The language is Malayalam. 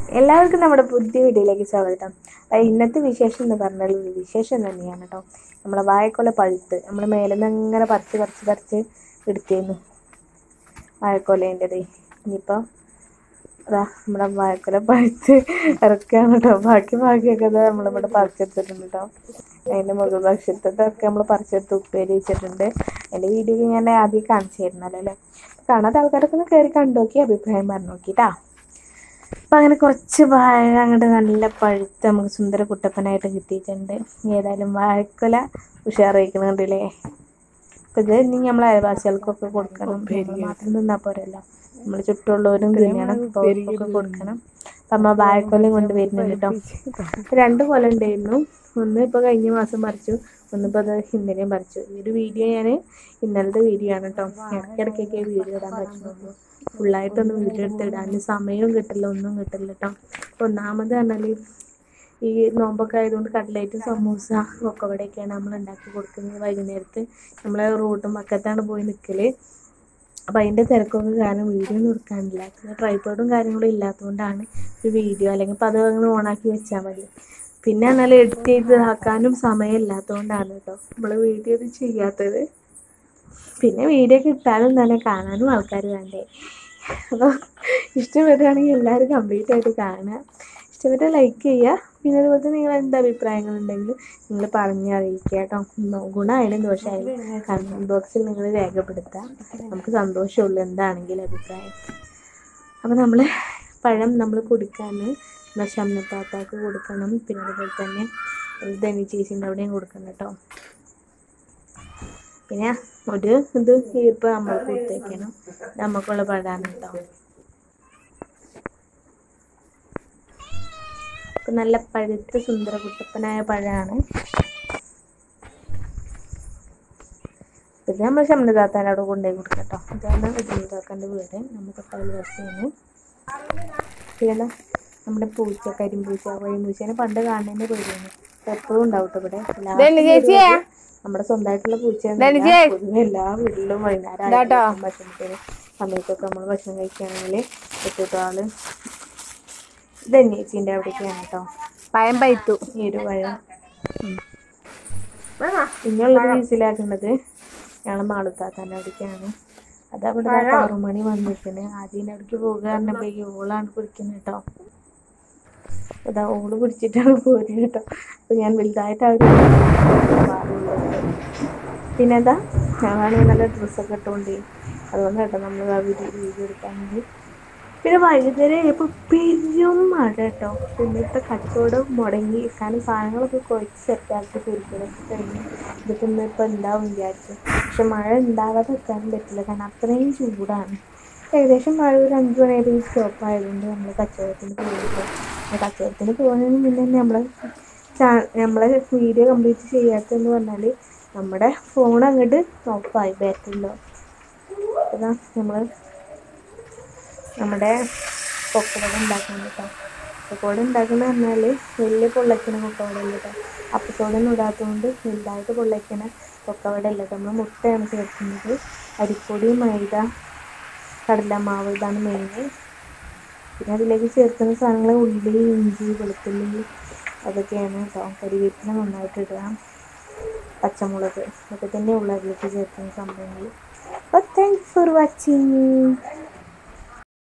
എല്ലാവർക്കും നമ്മുടെ പുതിയ വീഡിയോയിലേക്ക് സ്വാഗതം അപ്പോൾ ഇന്നത്തെ വിശേഷം എന്ന് പറഞ്ഞാൽ ഒരു വിശേഷം തന്നെയാണ് കേട്ടോ നമ്മളെ വാഴക്കൊല പഴുത്ത് നമ്മൾ മേലെ നിന്ന് അങ്ങനെ പറിച്ച് പറിച്ച് പറിച്ച് എടുത്തിരുന്നു വാഴക്കൊലേൻ്റെത് ഇനിയിപ്പോൾ അതാ നമ്മുടെ വാഴക്കൊല പഴുത്ത് ഇറക്കുകയാണ് കേട്ടോ ബാക്കി ബാക്കിയൊക്കെ അത് നമ്മളിവിടെ പറിച്ചെടുത്തിട്ടുണ്ട് കേട്ടോ അതിൻ്റെ മുകൾ ഭക്ഷ്യത്തൊക്കെ നമ്മൾ പറിച്ചെടുത്ത് ഉപ്പേരി വെച്ചിട്ടുണ്ട് എൻ്റെ വീഡിയോ ഞാൻ ആദ്യം കാണിച്ചു തരുന്നല്ലോ അല്ലേ കാണാത്ത ആൾക്കാരൊക്കെ ഒന്ന് കയറി കണ്ടു നോക്കി അഭിപ്രായം പറഞ്ഞു നോക്കിട്ടാ അപ്പം അങ്ങനെ കുറച്ച് വാഴ അങ്ങോട്ട് നല്ല പഴുത്ത് നമുക്ക് സുന്ദര കുട്ടപ്പനായിട്ട് കിട്ടിയിട്ടുണ്ട് ഏതായാലും വാഴക്കൊല ഉഷാറായിക്കണുണ്ടല്ലേ അപ്പം ഇത് ഇനി നമ്മൾ അയൽവാസികൾക്കൊക്കെ കൊടുക്കണം നമ്മൾ മാത്രം തിന്നാൽ പോരല്ലോ നമ്മൾ ചുറ്റുള്ളവരും തിന്നണം അപ്പോൾ അവർക്കൊക്കെ കൊടുക്കണം അപ്പം അമ്മ വാഴക്കൊലയും കൊണ്ട് വരുന്നുണ്ട് കേട്ടോ രണ്ട് കൊല ഉണ്ടായിരുന്നു ഒന്ന് ഇപ്പോൾ കഴിഞ്ഞ മാസം പറിച്ചു ഒന്നിപ്പോൾ അത് ഇന്നലെയും പറിച്ചു ഈ ഒരു വീഡിയോ ഞാൻ ഇന്നലത്തെ വീഡിയോ ആണ് കേട്ടോ ഇടയ്ക്കിടയ്ക്കൊക്കെ വീഡിയോ ഇടാൻ പറ്റുള്ളൂ ഫുള്ളായിട്ടൊന്നും വീഡിയോ എടുത്ത് ഇടാൻ സമയവും കിട്ടില്ല ഒന്നും കിട്ടില്ല കേട്ടോ ഒന്നാമത് പറഞ്ഞാൽ ഈ നോമ്പൊക്കെ ആയതുകൊണ്ട് കട്ട്ലേറ്റ് സമൂസ ഒക്കെവിടെയൊക്കെയാണ് നമ്മൾ ഉണ്ടാക്കി കൊടുക്കുന്നത് വൈകുന്നേരത്ത് നമ്മൾ റോഡും പക്കത്താണ് പോയി നിൽക്കൽ അപ്പോൾ അതിൻ്റെ തിരക്കൊക്കെ കാരണം വീഡിയോ ഒന്നും എടുക്കാനില്ല പിന്നെ ട്രൈപ്പോഡും കാര്യങ്ങളും ഇല്ലാത്തതുകൊണ്ടാണ് ഒരു വീഡിയോ അല്ലെങ്കിൽ ഇപ്പോൾ അത് അങ്ങനെ ഓണാക്കി വെച്ചാൽ മതി പിന്നെ എന്നാൽ എഡിറ്റ് ചെയ്ത് ആക്കാനും സമയമില്ലാത്തതുകൊണ്ടാണ് കേട്ടോ നമ്മൾ വീഡിയോ ഒന്നും ചെയ്യാത്തത് പിന്നെ വീഡിയോ കിട്ടാനും തന്നെ കാണാനും ആൾക്കാർ വേണ്ടേ അപ്പോൾ ഇഷ്ടപ്പെടുകയാണെങ്കിൽ എല്ലാവരും കംപ്ലീറ്റ് ആയിട്ട് കാണുക ഇഷ്ടപ്പെട്ടാൽ ലൈക്ക് ചെയ്യുക പിന്നെ അതുപോലെ തന്നെ നിങ്ങൾ എന്ത് അഭിപ്രായങ്ങളുണ്ടെങ്കിൽ നിങ്ങൾ പറഞ്ഞ് അറിയിക്കുക കേട്ടോ ഗുണമായാലും ദോഷമായാലും കമൻറ്റ് ബോക്സിൽ നിങ്ങൾ രേഖപ്പെടുത്തുക നമുക്ക് സന്തോഷമുള്ളൂ എന്താണെങ്കിലും അഭിപ്രായം അപ്പോൾ നമ്മൾ പഴം നമ്മൾ കൊടുക്കാൻ നമ്മുടെ ഷമ്മത്താത്താക്ക് കൊടുക്കണം പിന്നെ അതുപോലെ തന്നെ ധനി ചേച്ചീൻ്റെ അവിടെയും കൊടുക്കണം കേട്ടോ പിന്നെ ഒരു ഇത് ഈർപ്പ് നമ്മൾ കൊടുത്തേക്കണം നമുക്കുള്ള പഴമാണ് കേട്ടോ ഇപ്പം നല്ല പഴുത്ത സുന്ദര കുട്ടപ്പനായ പഴമാണ് ഇത് നമ്മൾ ശമനദാത്താൻ്റെ അവിടെ കൊണ്ടുപോയി കൊടുക്കാം കേട്ടോ ഇതാണ് ശമനദാത്താൻ്റെ വീട് നമുക്ക് അയൽവാസിയാണ് പിന്നെ നമ്മുടെ പൂച്ച കരിമ്പൂച്ച വഴിമ്പൂച്ചേനെ പണ്ട് കാണുന്നതിൻ്റെ പേരാണ് എപ്പോഴും ഉണ്ടാവും കേട്ടോ ഇവിടെ എല്ലാ നമ്മുടെ സ്വന്തമായിട്ടുള്ള പൂച്ച പൊതുവെ എല്ലാ വീട്ടിലും വൈകുന്നേരം ഭക്ഷണത്തിന് സമയത്തൊക്കെ നമ്മൾ ഭക്ഷണം കഴിക്കുകയാണെങ്കിൽ എത്തിട്ടോ ആള് ധന്യേച്ചിൻ്റെ അവിടേക്കാണ് കേട്ടോ പയം പൈത്തു ഈ ഒരു പഴം പിന്നെയുള്ളത് വീസിലാക്കുന്നത് ഞങ്ങൾ മാളുത്താത്താൻ്റെ അവിടേക്കാണ് അത് അവിടെ കറുമണി വന്നിരിക്കുന്നത് ആദ്യം അവിടേക്ക് പോകുക പറഞ്ഞപ്പോഴേക്ക് ഓളാണ് പിടിക്കുന്നത് കേട്ടോ അതാ ഓള് പിടിച്ചിട്ടാണ് പോരുന്നത് കേട്ടോ അപ്പൊ ഞാൻ വലുതായിട്ട് അവർ പിന്നെന്താ ഞങ്ങളാണെങ്കിൽ നല്ല ഡ്രസ്സൊക്കെ ഇട്ടുകൊണ്ട് അതുകൊണ്ട് കേട്ടോ നമ്മൾ ആ വീഡിയോ വീഡിയോ എടുക്കാനുണ്ട് പിന്നെ വൈകുന്നേരം ഇപ്പോൾ പെരും മഴ കേട്ടോ ഇന്നത്തെ കച്ചവടം മുടങ്ങി കാരണം സാധനങ്ങളൊക്കെ കുഴച്ച് സെറ്റാക്കി പൊരിക്കലൊക്കെ കഴിഞ്ഞു ഇതിപ്പോൾ ഇന്നിപ്പോൾ ഉണ്ടാവും വിചാരിച്ചു പക്ഷെ മഴ ഉണ്ടാകാതെ വെക്കാനും പറ്റില്ല കാരണം അത്രയും ചൂടാണ് ഏകദേശം മഴ ഒരു അഞ്ച് മണിയായിട്ട് സ്റ്റോപ്പ് ആയതുകൊണ്ട് നമ്മൾ കച്ചവടത്തിന് പോയിട്ടോ കച്ചവടത്തിന് പോകുന്നതിന് മുന്നേ നമ്മൾ ചാ നമ്മളെ വീഡിയോ കംപ്ലീറ്റ് ചെയ്യാത്തതെന്ന് പറഞ്ഞാൽ നമ്മുടെ ഫോൺ അങ്ങോട്ട് ഓഫായി ബാറ്ററില്ലോ അതാ നമ്മൾ നമ്മുടെ കൊക്കവട ഉണ്ടാക്കുന്നത് കേട്ടോ കൊക്കവട ഉണ്ടാക്കുന്നത് പറഞ്ഞാൽ വലിയ പൊള്ളയ്ക്കണ കൊക്കവട അല്ല കേട്ടോ അപ്പത്തോടൊന്നും ഇടാത്തതുകൊണ്ട് വലുതായിട്ട് പൊള്ളയ്ക്കണ കൊക്കവട അല്ല നമ്മൾ മുട്ടയാണ് ചേർക്കുന്നത് അരിപ്പൊടി മൈദ കടലമാവ് ഇതാണ് മെയിൻ പിന്നെ അതിലേക്ക് ചേർക്കുന്ന സാധനങ്ങൾ ഉള്ളി ഇഞ്ചി വെളുത്തുള്ളി അതൊക്കെയാണ് കേട്ടോ കരിവേപ്പില നന്നായിട്ട് ഇടുക പച്ചമുളക് അതൊക്കെ തന്നെ ഉള്ളു അതിലേക്ക് ചേർക്കുന്ന സംഭവങ്ങൾ അപ്പോൾ താങ്ക്സ് ഫോർ വാച്ചിങ്